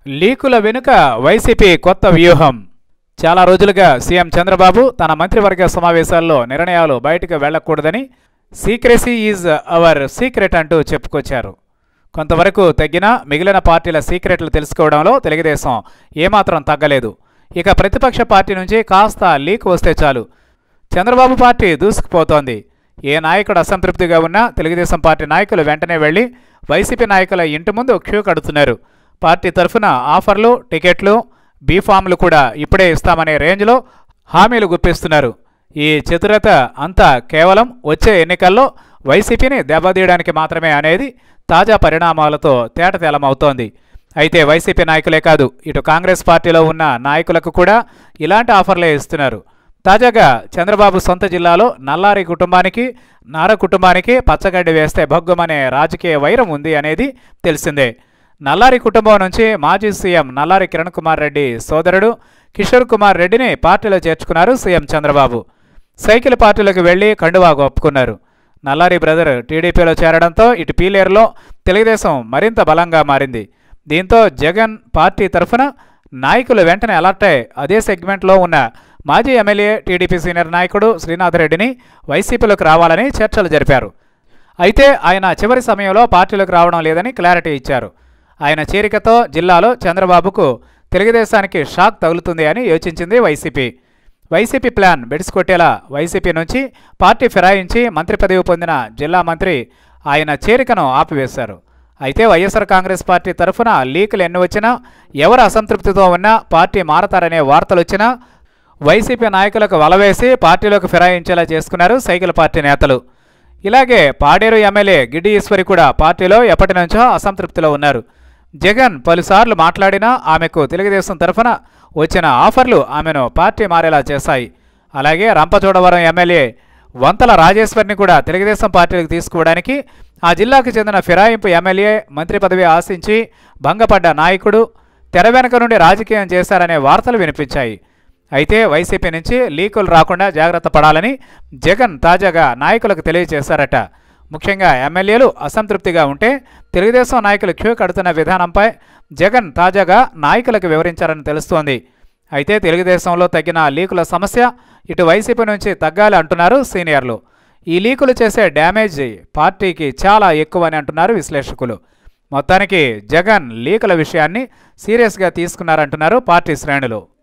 లీకుల వెనుక వైసీపీ కొత్త వ్యూహం చాలా రోజులుగా సీఎం చంద్రబాబు తన మంత్రివర్గ సమావేశాల్లో నిర్ణయాలు బయటకు వెళ్లకూడదని సీక్రెసీ ఈజ్ అవర్ సీక్రెట్ అంటూ చెప్పుకొచ్చారు కొంతవరకు తగ్గినా మిగిలిన పార్టీల సీక్రెట్లు తెలుసుకోవడంలో తెలుగుదేశం ఏమాత్రం తగ్గలేదు ఇక ప్రతిపక్ష పార్టీ నుంచి కాస్త లీక్ వస్తే చాలు చంద్రబాబు పార్టీ దూసుకుపోతోంది ఏ నాయకుడు అసంతృప్తిగా ఉన్నా తెలుగుదేశం పార్టీ నాయకులు వెంటనే వెళ్లి వైసీపీ నాయకుల ఇంటి ముందు క్యూ కడుతున్నారు పార్టీ తరఫున ఆఫర్లు టికెట్లు బీఫామ్లు కూడా ఇప్పుడే ఇస్తామనే రేంజ్లో హామీలు గుప్పిస్తున్నారు ఈ చతురత అంతా కేవలం వచ్చే ఎన్నికల్లో వైసీపీని దెబ్బతీయడానికి మాత్రమే అనేది తాజా పరిణామాలతో తేటతెల్లమవుతోంది అయితే వైసీపీ నాయకులే కాదు ఇటు కాంగ్రెస్ పార్టీలో ఉన్న నాయకులకు కూడా ఇలాంటి ఆఫర్లే ఇస్తున్నారు తాజాగా చంద్రబాబు సొంత జిల్లాలో నల్లారి కుటుంబానికి నార కుటుంబానికి పచ్చగడ్డి వేస్తే భగ్గుమనే రాజకీయ వైరం ఉంది అనేది తెలిసిందే నల్లారి కుటుంబం నుంచి మాజీ సీఎం నల్లారి కిరణ్ కుమార్ రెడ్డి సోదరుడు కిషోర్ కుమార్ రెడ్డిని పార్టీలో చేర్చుకున్నారు సీఎం చంద్రబాబు సైకిల్ పార్టీలోకి వెళ్లి కండువా ఒప్పుకున్నారు నల్లారి బ్రదర్ టీడీపీలో చేరడంతో ఇటు పీలేరులో తెలుగుదేశం మరింత బలంగా మారింది దీంతో జగన్ పార్టీ తరఫున నాయకులు వెంటనే అలర్ట్ అయి అదే సెగ్మెంట్లో ఉన్న మాజీ ఎమ్మెల్యే టీడీపీ సీనియర్ నాయకుడు శ్రీనాథ్ రెడ్డిని వైసీపీలోకి రావాలని చర్చలు జరిపారు అయితే ఆయన చివరి సమయంలో పార్టీలోకి రావడం లేదని క్లారిటీ ఇచ్చారు ఆయన చేరికతో జిల్లాలో చంద్రబాబుకు తెలుగుదేశానికి షాక్ తగులుతుంది అని యోచించింది వైసీపీ వైసీపీ ప్లాన్ బెడిసికొట్టేలా వైసీపీ నుంచి పార్టీ ఫిరాయించి మంత్రి పదవి పొందిన జిల్లా మంత్రి ఆయన చేరికను ఆపివేశారు అయితే వైఎస్ఆర్ కాంగ్రెస్ పార్టీ తరఫున లీకులు ఎన్ని వచ్చినా ఎవరు అసంతృప్తితో ఉన్నా పార్టీ మారతారనే వార్తలు వచ్చినా వైసీపీ నాయకులకు వలవేసి పార్టీలోకి ఫిరాయించేలా చేసుకున్నారు సైకిల్ పార్టీ నేతలు ఇలాగే పాడేరు ఎమ్మెల్యే గిడ్డి ఈశ్వరి కూడా పార్టీలో ఎప్పటి నుంచో అసంతృప్తిలో ఉన్నారు జగన్ పలుసార్లు మాట్లాడినా ఆమెకు తెలుగుదేశం తరఫున వచ్చిన ఆఫర్లు ఆమెను పార్టీ మారేలా చేశాయి అలాగే రంపచోడవరం ఎమ్మెల్యే వంతల రాజేశ్వరిని కూడా తెలుగుదేశం పార్టీలకు తీసుకోవడానికి ఆ జిల్లాకు చెందిన ఫిరాయింపు ఎమ్మెల్యే మంత్రి పదవి ఆశించి భంగపడ్డ నాయకుడు తెర వెనుక నుండి రాజకీయం చేశారనే వార్తలు వినిపించాయి అయితే వైసీపీ నుంచి లీకులు రాకుండా జాగ్రత్త పడాలని జగన్ తాజాగా నాయకులకు తెలియజేశారట ముఖ్యంగా ఎమ్మెల్యేలు అసంతృప్తిగా ఉంటే తెలుగుదేశం నాయకులు క్యూ కడుతున్న విధానంపై జగన్ తాజాగా నాయకులకు వివరించారని తెలుస్తోంది అయితే తెలుగుదేశంలో తగ్గిన లీకుల సమస్య ఇటు వైసీపీ నుంచి తగ్గాలి అంటున్నారు సీనియర్లు ఈ లీకులు చేసే డ్యామేజ్ పార్టీకి చాలా ఎక్కువని అంటున్నారు విశ్లేషకులు మొత్తానికి జగన్ లీకుల విషయాన్ని సీరియస్గా తీసుకున్నారంటున్నారు పార్టీ శ్రేణులు